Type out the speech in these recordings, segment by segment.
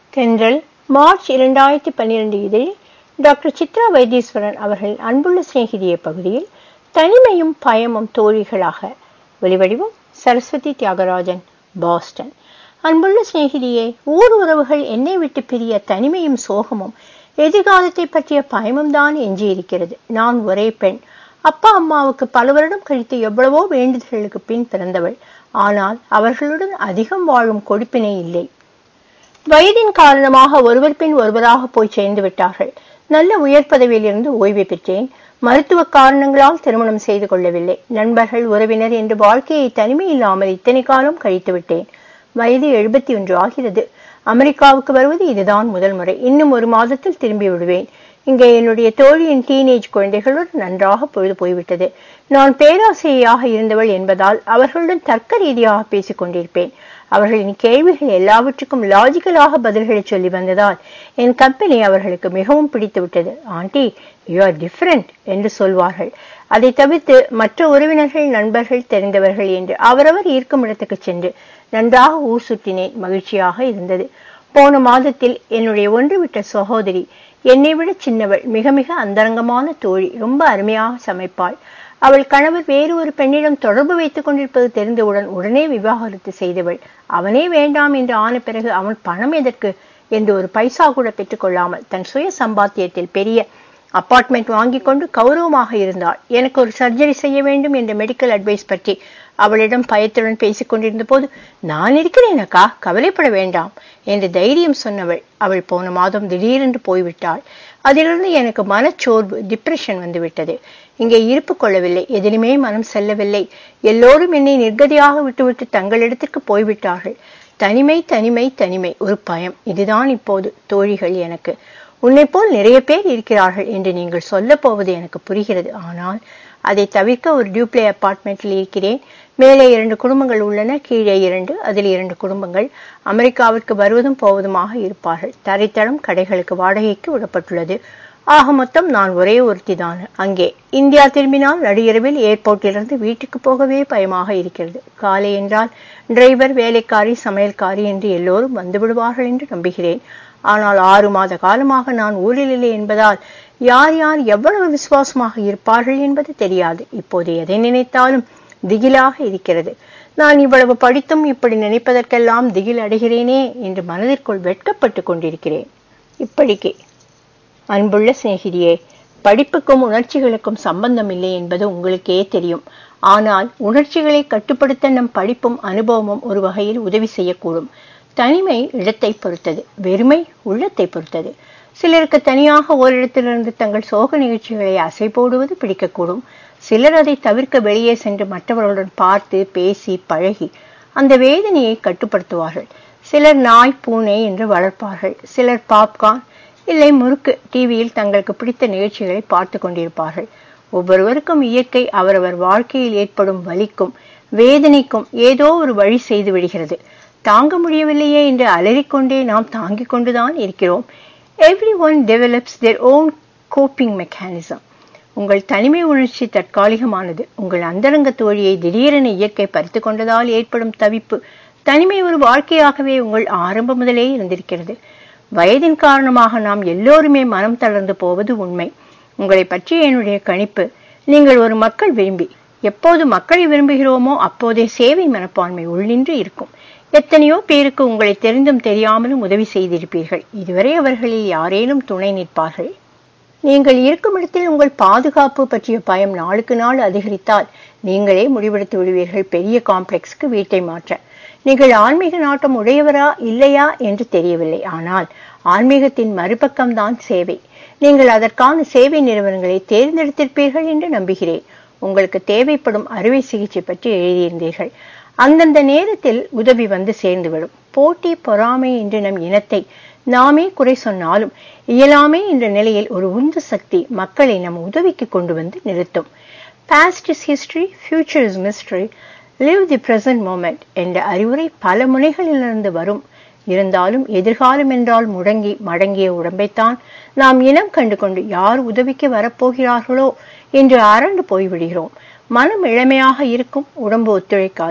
தென்றல் மார்ச் இரண்டாயிரத்தி பன்னிரண்டு இதழில் டாக்டர் சித்ரா வைத்தீஸ்வரன் அவர்கள் அன்புள்ள சிநேகிதிய பகுதியில் தனிமையும் பயமும் தோழிகளாக வெளிவடிவம் சரஸ்வதி தியாகராஜன் பாஸ்டன் அன்புள்ள சிநேகிதியே ஊர் உறவுகள் என்னை விட்டு பிரிய தனிமையும் சோகமும் எதிர்காலத்தை பற்றிய பயமும் தான் எஞ்சியிருக்கிறது நான் ஒரே பெண் அப்பா அம்மாவுக்கு பல வருடம் கழித்து எவ்வளவோ வேண்டுதல்களுக்கு பின் பிறந்தவள் ஆனால் அவர்களுடன் அதிகம் வாழும் கொடுப்பினை இல்லை வயதின் காரணமாக ஒருவர் பின் ஒருவராக போய் சேர்ந்து விட்டார்கள் நல்ல உயர் பதவியில் இருந்து ஓய்வு பெற்றேன் மருத்துவ காரணங்களால் திருமணம் செய்து கொள்ளவில்லை நண்பர்கள் உறவினர் என்று வாழ்க்கையை தனிமை இல்லாமல் இத்தனை காலம் கழித்து விட்டேன் வயது எழுபத்தி ஒன்று ஆகிறது அமெரிக்காவுக்கு வருவது இதுதான் முதல் முறை இன்னும் ஒரு மாதத்தில் திரும்பி விடுவேன் இங்கே என்னுடைய தோழியின் டீனேஜ் குழந்தைகளோடு நன்றாக பொழுது போய்விட்டது நான் பேராசிரியராக இருந்தவள் என்பதால் அவர்களுடன் தர்க்க ரீதியாக பேசிக் கொண்டிருப்பேன் அவர்களின் கேள்விகள் எல்லாவற்றுக்கும் லாஜிக்கலாக பதில்களை சொல்லி வந்ததால் என் கம்பெனி அவர்களுக்கு மிகவும் பிடித்து விட்டது ஆண்டி யூ ஆர் டிஃபரெண்ட் என்று சொல்வார்கள் அதை தவிர்த்து மற்ற உறவினர்கள் நண்பர்கள் தெரிந்தவர்கள் என்று அவரவர் இருக்கும் இடத்துக்கு சென்று நன்றாக ஊர் சுற்றினேன் மகிழ்ச்சியாக இருந்தது போன மாதத்தில் என்னுடைய ஒன்று விட்ட சகோதரி என்னை விட சின்னவள் மிக மிக அந்தரங்கமான தோழி ரொம்ப அருமையாக சமைப்பாள் அவள் கணவர் வேறு ஒரு பெண்ணிடம் தொடர்பு வைத்துக் கொண்டிருப்பது தெரிந்தவுடன் உடனே விவாகரத்து செய்தவள் அவனே வேண்டாம் என்று ஆன பிறகு அவன் பணம் எதற்கு என்று ஒரு பைசா கூட பெற்றுக்கொள்ளாமல் தன் சுய சம்பாத்தியத்தில் பெரிய அப்பார்ட்மெண்ட் வாங்கி கொண்டு கௌரவமாக இருந்தாள் எனக்கு ஒரு சர்ஜரி செய்ய வேண்டும் என்ற மெடிக்கல் அட்வைஸ் பற்றி அவளிடம் பயத்துடன் பேசிக் கொண்டிருந்த போது நான் இருக்கிறேன் அக்கா கவலைப்பட வேண்டாம் என்று தைரியம் சொன்னவள் அவள் போன மாதம் திடீரென்று போய்விட்டாள் அதிலிருந்து எனக்கு மனச்சோர்வு டிப்ரெஷன் வந்துவிட்டது இங்கே இருப்பு கொள்ளவில்லை எதிலுமே மனம் செல்லவில்லை எல்லோரும் என்னை நிர்கதியாக விட்டுவிட்டு தங்களிடத்திற்கு போய்விட்டார்கள் தனிமை தனிமை தனிமை ஒரு பயம் இதுதான் இப்போது தோழிகள் எனக்கு உன்னை போல் நிறைய பேர் இருக்கிறார்கள் என்று நீங்கள் சொல்ல போவது எனக்கு புரிகிறது ஆனால் அதை தவிர்க்க ஒரு டியூப்ளே அப்பார்ட்மெண்ட்டில் இருக்கிறேன் மேலே இரண்டு குடும்பங்கள் உள்ளன கீழே இரண்டு அதில் இரண்டு குடும்பங்கள் அமெரிக்காவிற்கு வருவதும் போவதுமாக இருப்பார்கள் தரைத்தளம் கடைகளுக்கு வாடகைக்கு விடப்பட்டுள்ளது ஆக மொத்தம் நான் ஒரே ஒருத்தி தான் அங்கே இந்தியா திரும்பினால் நடிகரவில் ஏர்போர்ட்டிலிருந்து வீட்டுக்கு போகவே பயமாக இருக்கிறது காலை என்றால் டிரைவர் வேலைக்காரி சமையல்காரி என்று எல்லோரும் வந்து விடுவார்கள் என்று நம்புகிறேன் ஆனால் ஆறு மாத காலமாக நான் ஊரில் இல்லை என்பதால் யார் யார் எவ்வளவு விசுவாசமாக இருப்பார்கள் என்பது தெரியாது இப்போது எதை நினைத்தாலும் திகிலாக இருக்கிறது நான் இவ்வளவு படித்தும் இப்படி நினைப்பதற்கெல்லாம் திகில் அடைகிறேனே என்று மனதிற்குள் வெட்கப்பட்டு கொண்டிருக்கிறேன் இப்படிக்கு அன்புள்ள சிநேகிதியே படிப்புக்கும் உணர்ச்சிகளுக்கும் சம்பந்தம் இல்லை என்பது உங்களுக்கே தெரியும் ஆனால் உணர்ச்சிகளை கட்டுப்படுத்த நம் படிப்பும் அனுபவமும் ஒரு வகையில் உதவி செய்யக்கூடும் தனிமை இடத்தை பொறுத்தது வெறுமை உள்ளத்தை பொறுத்தது சிலருக்கு தனியாக ஓரிடத்திலிருந்து தங்கள் சோக நிகழ்ச்சிகளை அசை போடுவது பிடிக்கக்கூடும் சிலர் அதை தவிர்க்க வெளியே சென்று மற்றவர்களுடன் பார்த்து பேசி பழகி அந்த வேதனையை கட்டுப்படுத்துவார்கள் சிலர் நாய் பூனை என்று வளர்ப்பார்கள் சிலர் பாப்கார்ன் இல்லை முறுக்கு டிவியில் தங்களுக்கு பிடித்த நிகழ்ச்சிகளை பார்த்து கொண்டிருப்பார்கள் ஒவ்வொருவருக்கும் இயற்கை அவரவர் வாழ்க்கையில் ஏற்படும் வலிக்கும் வேதனைக்கும் ஏதோ ஒரு வழி செய்து விடுகிறது தாங்க முடியவில்லையே என்று அலறிக்கொண்டே நாம் தாங்கிக் கொண்டுதான் இருக்கிறோம் every one develops their own coping mechanism உங்கள் தனிமை உணர்ச்சி தற்காலிகமானது உங்கள் அந்தரங்க தோழியை திடீரென இயற்கை பறித்து கொண்டதால் ஏற்படும் தவிப்பு தனிமை ஒரு வாழ்க்கையாகவே உங்கள் ஆரம்பம் முதலே இருந்திருக்கிறது வயதின் காரணமாக நாம் எல்லோருமே மனம் தளர்ந்து போவது உண்மை உங்களை பற்றி என்னுடைய கணிப்பு நீங்கள் ஒரு மக்கள் விரும்பி எப்போது மக்களை விரும்புகிறோமோ அப்போதே சேவை மனப்பான்மை உள்ளின்று இருக்கும் எத்தனையோ பேருக்கு உங்களை தெரிந்தும் தெரியாமலும் உதவி செய்திருப்பீர்கள் இதுவரை அவர்களில் யாரேனும் துணை நிற்பார்கள் நீங்கள் இருக்கும் இடத்தில் உங்கள் பாதுகாப்பு பற்றிய பயம் நாளுக்கு நாள் அதிகரித்தால் நீங்களே முடிவெடுத்து விடுவீர்கள் பெரிய காம்ப்ளெக்ஸ்க்கு வீட்டை மாற்ற நீங்கள் ஆன்மீக நாட்டம் உடையவரா இல்லையா என்று தெரியவில்லை ஆனால் ஆன்மீகத்தின் மறுபக்கம்தான் சேவை நீங்கள் அதற்கான சேவை நிறுவனங்களை தேர்ந்தெடுத்திருப்பீர்கள் என்று நம்புகிறேன் உங்களுக்கு தேவைப்படும் அறுவை சிகிச்சை பற்றி எழுதியிருந்தீர்கள் அந்தந்த நேரத்தில் உதவி வந்து சேர்ந்துவிடும் போட்டி பொறாமை என்று நம் இனத்தை நாமே குறை சொன்னாலும் இயலாமை என்ற நிலையில் ஒரு உந்து சக்தி மக்களை நம் உதவிக்கு கொண்டு வந்து நிறுத்தும் past is history future is mystery live the present moment என்ற அறிவுரை பல முனைகளிலிருந்து வரும் இருந்தாலும் எதிர்காலம் என்றால் முடங்கி மடங்கிய உடம்பைத்தான் நாம் இனம் கண்டு கொண்டு யார் உதவிக்கு வரப்போகிறார்களோ என்று அரண்டு போய்விடுகிறோம் மனம் இளமையாக இருக்கும் உடம்பு ஒத்துழைக்காது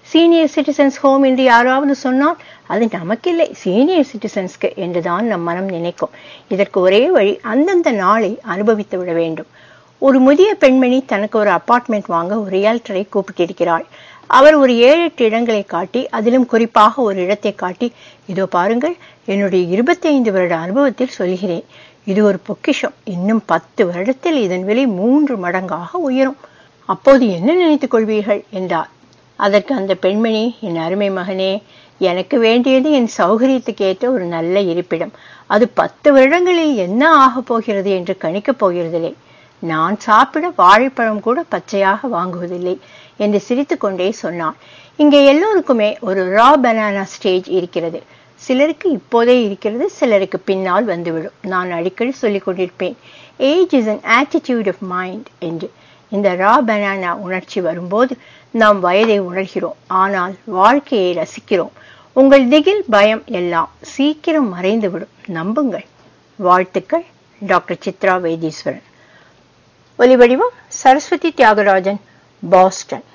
சீனியர் சிட்டிசன்ஸ் ஹோம் என்று யாராவது சொன்னால் அது நமக்கில்லை சீனியர் சிட்டிசன்ஸ்க்கு என்றுதான் நம் மனம் நினைக்கும் இதற்கு ஒரே வழி அந்தந்த நாளை அனுபவித்து விட வேண்டும் ஒரு முதிய பெண்மணி தனக்கு ஒரு அபார்ட்மெண்ட் வாங்க ஒரு ரியால்டரை கூப்பிட்டிருக்கிறாள் அவர் ஒரு ஏழு எட்டு இடங்களை காட்டி அதிலும் குறிப்பாக ஒரு இடத்தை காட்டி இதோ பாருங்கள் என்னுடைய இருபத்தி ஐந்து வருட அனுபவத்தில் சொல்கிறேன் இது ஒரு பொக்கிஷம் இன்னும் பத்து வருடத்தில் இதன் விலை மூன்று மடங்காக உயரும் அப்போது என்ன நினைத்துக் கொள்வீர்கள் என்றார் அதற்கு அந்த பெண்மணி என் அருமை மகனே எனக்கு வேண்டியது என் சௌகரியத்துக்கு ஏற்ற ஒரு நல்ல இருப்பிடம் அது பத்து வருடங்களில் என்ன ஆகப் போகிறது என்று கணிக்கப் போகிறதில்லை நான் சாப்பிட வாழைப்பழம் கூட பச்சையாக வாங்குவதில்லை என்று சிரித்துக்கொண்டே சொன்னான் இங்கே எல்லோருக்குமே ஒரு ரா பனானா ஸ்டேஜ் இருக்கிறது சிலருக்கு இப்போதே இருக்கிறது சிலருக்கு பின்னால் வந்துவிடும் நான் அடிக்கடி சொல்லிக் கொண்டிருப்பேன் age is an attitude of mind என்று இந்த ரா பனானா உணர்ச்சி வரும்போது நாம் வயதை உணர்கிறோம் ஆனால் வாழ்க்கையை ரசிக்கிறோம் உங்கள் திகில் பயம் எல்லாம் சீக்கிரம் மறைந்துவிடும் நம்புங்கள் வாழ்த்துக்கள் டாக்டர் சித்ரா வைத்தீஸ்வரன் ஒலிவடிவம் சரஸ்வதி தியாகராஜன் பாஸ்டன்